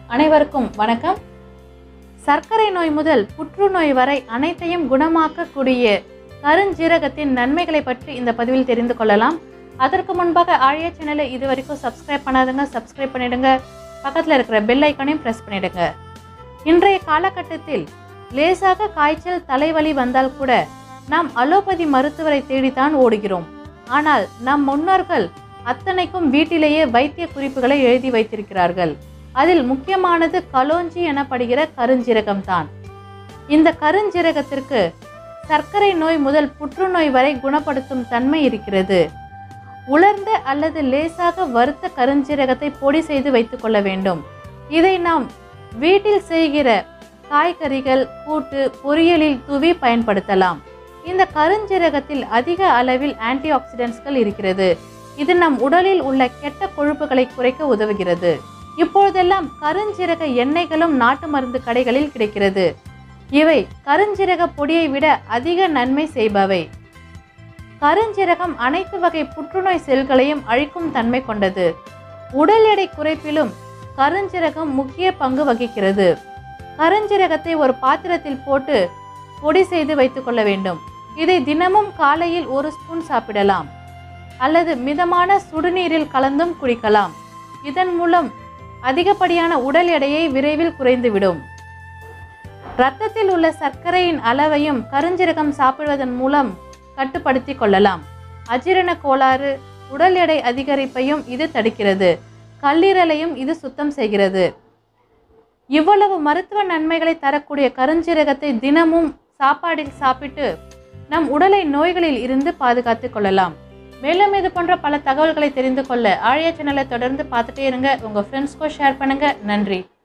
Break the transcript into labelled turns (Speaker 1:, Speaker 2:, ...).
Speaker 1: அனைவருக்கும் வணக்கம் சர்க்கரை நோய் முதல் புற்றுநோய் வரை அனைத்தையும் குணமாக்கக்கூடிய கருஞ்சீரகத்தின் நன்மைகளை பற்றி இந்த பதிவில் தெரிந்து கொள்ளலாம் அதற்கு முன்பாக ஆழியா சேனலை இது வரைக்கும் சப்ஸ்கிரைப் பண்ணாதுங்க சப்ஸ்கிரைப் பண்ணிடுங்க பக்கத்தில் இருக்கிற பெல் ஐக்கானையும் ப்ரெஸ் பண்ணிடுங்க இன்றைய காலகட்டத்தில் லேசாக காய்ச்சல் தலைவலி வந்தால் கூட நாம் அலோபதி மருத்துவரை தேடித்தான் ஓடுகிறோம் ஆனால் நம் முன்னோர்கள் அத்தனைக்கும் வீட்டிலேயே வைத்திய குறிப்புகளை எழுதி வைத்திருக்கிறார்கள் அதில் முக்கியமானது கலோஞ்சி எனப்படுகிற கருஞ்சீரகம் தான் இந்த கருஞ்சீரகத்திற்கு சர்க்கரை நோய் முதல் புற்றுநோய் வரை குணப்படுத்தும் தன்மை இருக்கிறது உலர்ந்த அல்லது லேசாக வறுத்த கருஞ்சீரகத்தை பொடி செய்து வைத்துக்கொள்ள வேண்டும் இதை நாம் வீட்டில் செய்கிற காய்கறிகள் கூட்டு பொரியலில் தூவி பயன்படுத்தலாம் இந்த கருஞ்சீரகத்தில் அதிக அளவில் ஆன்டி ஆக்சிடென்ட்ஸ்கள் இருக்கிறது இது நம் உடலில் உள்ள கெட்ட கொழுப்புகளை குறைக்க உதவுகிறது இப்பொழுதெல்லாம் கருஞ்சீரக எண்ணெய்களும் நாட்டு மருந்து கடைகளில் கிடைக்கிறது இவை கருஞ்சீரக பொடியை விட அதிக நன்மை செய்பவை கருஞ்சீரகம் அனைத்து வகை புற்றுநோய் செல்களையும் அழிக்கும் தன்மை கொண்டது உடல் எடை குறைப்பிலும் கருஞ்சீரகம் முக்கிய பங்கு வகிக்கிறது கருஞ்சீரகத்தை ஒரு பாத்திரத்தில் போட்டு பொடி செய்து வைத்துக்கொள்ள வேண்டும் இதை தினமும் காலையில் ஒரு ஸ்பூன் சாப்பிடலாம் அல்லது மிதமான சுடுநீரில் கலந்தும் குடிக்கலாம் இதன் மூலம் அதிகப்படியான உடல் எடையை விரைவில் குறைந்துவிடும் இரத்தத்தில் உள்ள சர்க்கரையின் அளவையும் கருஞ்சீரகம் சாப்பிடுவதன் மூலம் கட்டுப்படுத்தி கொள்ளலாம் அஜீரண கோளாறு உடல் எடை அதிகரிப்பையும் இது தடுக்கிறது கல்லீரலையும் இது சுத்தம் செய்கிறது இவ்வளவு மருத்துவ நன்மைகளை தரக்கூடிய கருஞ்சீரகத்தை தினமும் சாப்பாடில் சாப்பிட்டு நம் உடலை நோய்களில் இருந்து பாதுகாத்து கொள்ளலாம் மேலும் இது போன்ற பல தகவல்களை தெரிந்து கொள்ள ஆழியா சேனலை தொடர்ந்து பார்த்துட்டே இருங்க உங்கள் ஃப்ரெண்ட்ஸ்க்கும் ஷேர் பண்ணுங்க நன்றி